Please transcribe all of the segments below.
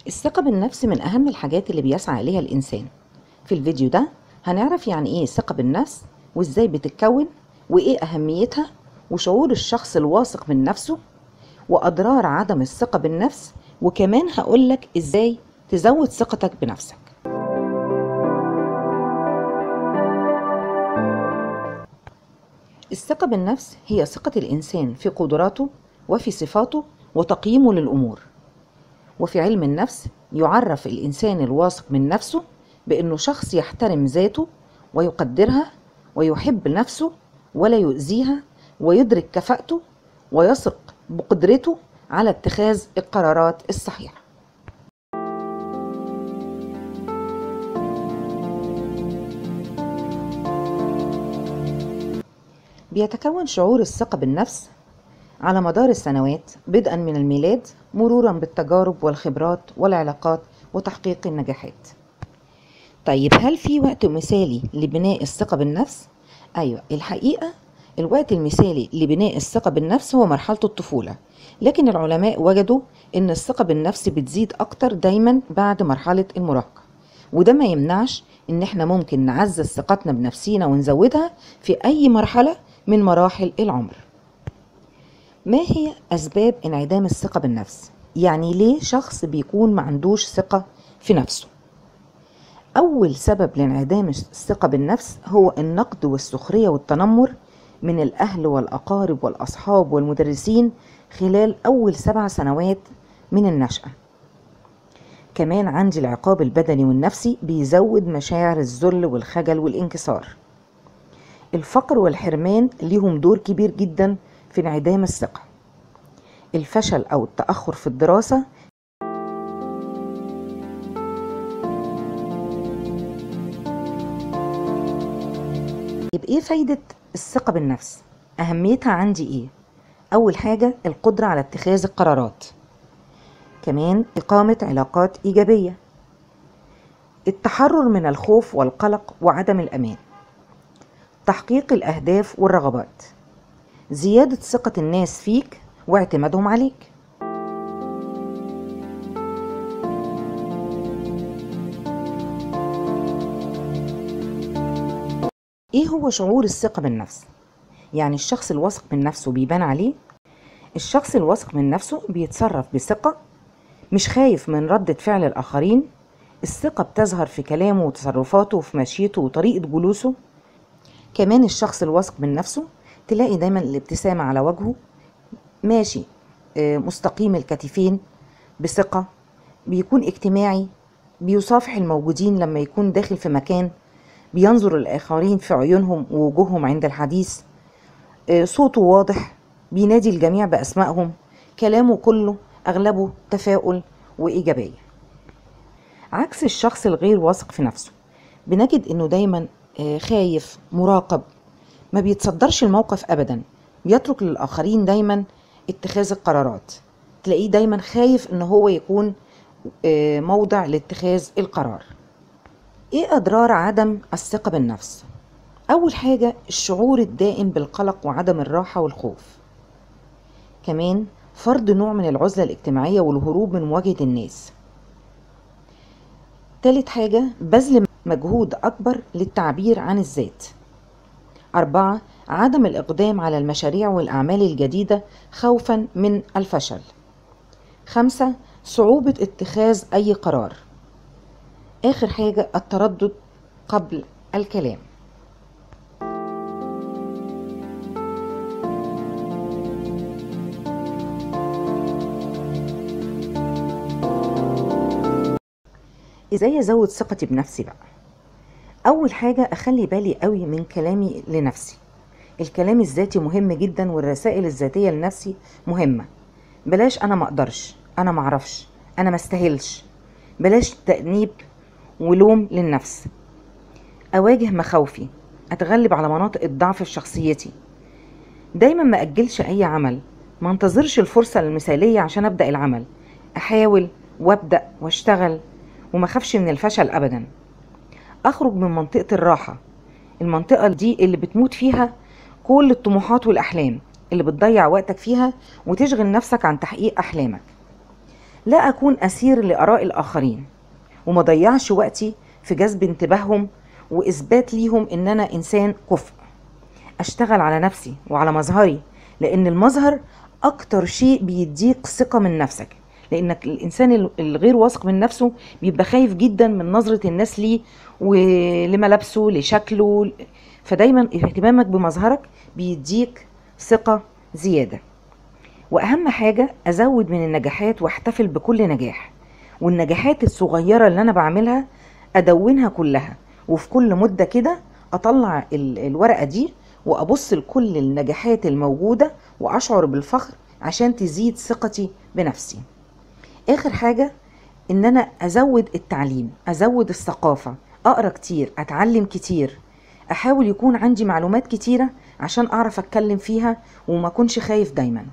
الثقة بالنفس من أهم الحاجات اللي بيسعى إليها الإنسان في الفيديو ده هنعرف يعني إيه الثقة بالنفس وإزاي بتتكون وإيه أهميتها وشعور الشخص الواثق من نفسه وأضرار عدم الثقة بالنفس وكمان هقولك إزاي تزود ثقتك بنفسك الثقة بالنفس هي ثقة الإنسان في قدراته وفي صفاته وتقييمه للأمور وفي علم النفس يعرف الإنسان الواثق من نفسه بأنه شخص يحترم ذاته ويقدرها ويحب نفسه ولا يؤذيها ويدرك كفاءته ويثق بقدرته على اتخاذ القرارات الصحيحة بيتكون شعور الثقة بالنفس على مدار السنوات بدءا من الميلاد مرورا بالتجارب والخبرات والعلاقات وتحقيق النجاحات طيب هل في وقت مثالي لبناء الثقة بالنفس؟ أيوة الحقيقة الوقت المثالي لبناء الثقة بالنفس هو مرحلة الطفولة لكن العلماء وجدوا أن الثقة بالنفس بتزيد أكتر دايما بعد مرحلة المراهقة وده ما يمنعش ان احنا ممكن نعزز ثقتنا بنفسينا ونزودها في اي مرحلة من مراحل العمر ما هي اسباب انعدام الثقة بالنفس يعني ليه شخص بيكون ما عندوش ثقة في نفسه اول سبب لانعدام الثقة بالنفس هو النقد والسخرية والتنمر من الاهل والاقارب والاصحاب والمدرسين خلال اول سبع سنوات من النشأة كمان عندي العقاب البدني والنفسي بيزود مشاعر الذل والخجل والانكسار الفقر والحرمان ليهم دور كبير جدا في انعدام الثقة الفشل أو التأخر في الدراسة يبقى ايه فايدة الثقة بالنفس أهميتها عندي ايه أول حاجة القدرة على اتخاذ القرارات كمان إقامة علاقات إيجابية التحرر من الخوف والقلق وعدم الأمان تحقيق الأهداف والرغبات زيادة ثقة الناس فيك واعتمادهم عليك ايه هو شعور الثقة بالنفس؟ يعني الشخص الواثق من نفسه بيبان عليه الشخص الواثق من نفسه بيتصرف بثقة مش خايف من ردة فعل الآخرين الثقة بتظهر في كلامه وتصرفاته وفي مشيته وطريقة جلوسه كمان الشخص الواثق من نفسه تلاقي دايما الابتسامة على وجهه ماشي مستقيم الكتفين بثقة بيكون اجتماعي بيصافح الموجودين لما يكون داخل في مكان بينظر الآخرين في عيونهم ووجوههم عند الحديث صوته واضح بينادي الجميع بأسمائهم كلامه كله أغلبه تفاؤل وإيجابية عكس الشخص الغير واثق في نفسه بنجد إنه دايما خايف مراقب ما بيتصدرش الموقف أبدا بيترك للآخرين دايما اتخاذ القرارات تلاقيه دايما خايف إن هو يكون موضع لاتخاذ القرار ايه اضرار عدم الثقة بالنفس اول حاجة الشعور الدائم بالقلق وعدم الراحة والخوف كمان فرض نوع من العزلة الاجتماعية والهروب من مواجهة الناس تالت حاجة بذل مجهود أكبر للتعبير عن الذات أربعة عدم الإقدام على المشاريع والأعمال الجديدة خوفا من الفشل خمسة صعوبة اتخاذ أي قرار آخر حاجة التردد قبل الكلام ازاي ازود ثقتي بنفسي بقى اول حاجة اخلي بالي قوي من كلامي لنفسي الكلام الذاتي مهم جدا والرسائل الذاتية لنفسي مهمة بلاش انا مقدرش انا معرفش انا مستاهلش بلاش تأنيب ولوم للنفس اواجه مخاوفي اتغلب على مناطق الضعف في شخصيتي دايما ما اجلش اي عمل ما انتظرش الفرصة المثالية عشان ابدأ العمل احاول وابدأ واشتغل وما خافش من الفشل ابدا اخرج من منطقة الراحة المنطقة دي اللي بتموت فيها كل الطموحات والاحلام اللي بتضيع وقتك فيها وتشغل نفسك عن تحقيق احلامك لا أكون أسير لآراء الآخرين وما ضيعش وقتي في جذب انتباههم وإثبات ليهم إن أنا إنسان كفء أشتغل على نفسي وعلى مظهري لأن المظهر أكتر شيء بيديك ثقة من نفسك لأنك الإنسان الغير واثق من نفسه بيبقى خايف جدا من نظرة الناس ليه ولملابسه لشكله فدايما اهتمامك بمظهرك بيديك ثقة زيادة وأهم حاجة أزود من النجاحات واحتفل بكل نجاح والنجاحات الصغيرة اللي أنا بعملها أدونها كلها وفي كل مدة كده أطلع الورقة دي وأبص لكل النجاحات الموجودة وأشعر بالفخر عشان تزيد ثقتي بنفسي آخر حاجة إن أنا أزود التعليم أزود الثقافة أقرأ كتير أتعلم كتير أحاول يكون عندي معلومات كتيرة عشان أعرف أتكلم فيها وما أكونش خايف دايماً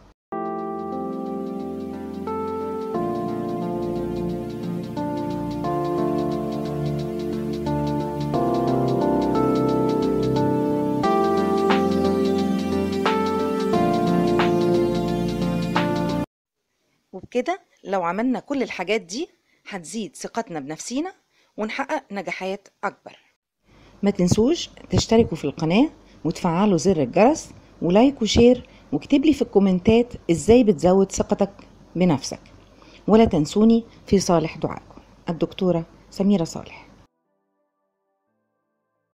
وبكده لو عملنا كل الحاجات دي هتزيد ثقتنا بنفسينا ونحقق نجاحات أكبر ما تنسوش تشتركوا في القناة وتفعلوا زر الجرس ولايك وشير واكتب لي في الكومنتات ازاي بتزود ثقتك بنفسك ولا تنسوني في صالح دعائكم الدكتورة سميرة صالح